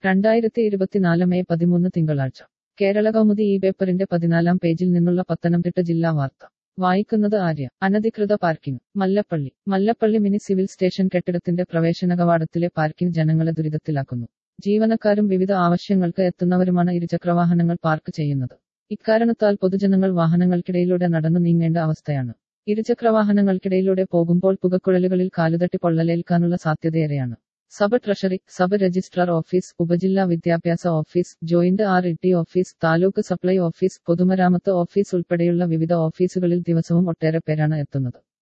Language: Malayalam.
രണ്ടായിരത്തി ഇരുപത്തിനാല് മെയ് പതിമൂന്ന് തിങ്കളാഴ്ച കേരള കൗമുദി ഈ പേപ്പറിന്റെ പതിനാലാം പേജിൽ നിന്നുള്ള പത്തനംതിട്ട ജില്ലാ വാർത്ത വായിക്കുന്നത് ആര്യ അനധികൃത parking Mallappally Mallappally mini civil station കെട്ടിടത്തിന്റെ പ്രവേശന കവാടത്തിലെ പാർക്കിംഗ് ജനങ്ങളെ ദുരിതത്തിലാക്കുന്നു ജീവനക്കാരും വിവിധ ആവശ്യങ്ങൾക്ക് എത്തുന്നവരുമാണ് ഇരുചക്രവാഹനങ്ങൾ പാർക്ക് ചെയ്യുന്നത് ഇക്കാരണത്താൽ പൊതുജനങ്ങൾ വാഹനങ്ങൾക്കിടയിലൂടെ നടന്നു നീങ്ങേണ്ട അവസ്ഥയാണ് ഇരുചക്രവാഹനങ്ങൾക്കിടയിലൂടെ പോകുമ്പോൾ പുകക്കുഴലുകളിൽ കാലുതട്ടി പൊള്ളലേൽക്കാനുള്ള സാധ്യതയേറെയാണ് sub treasury sub registrar office ഉപജില്ലാ വിദ്യാഭ്യാസ office joint R E T office taluk supply office പൊതുമരാമത്ത് ഓഫീസ് ഉൾപ്പെടെയുള്ള വിവിധ ഓഫീസുകളിൽ ദിവസവും ഒട്ടേറെ പേരാണ് എത്തുന്നത്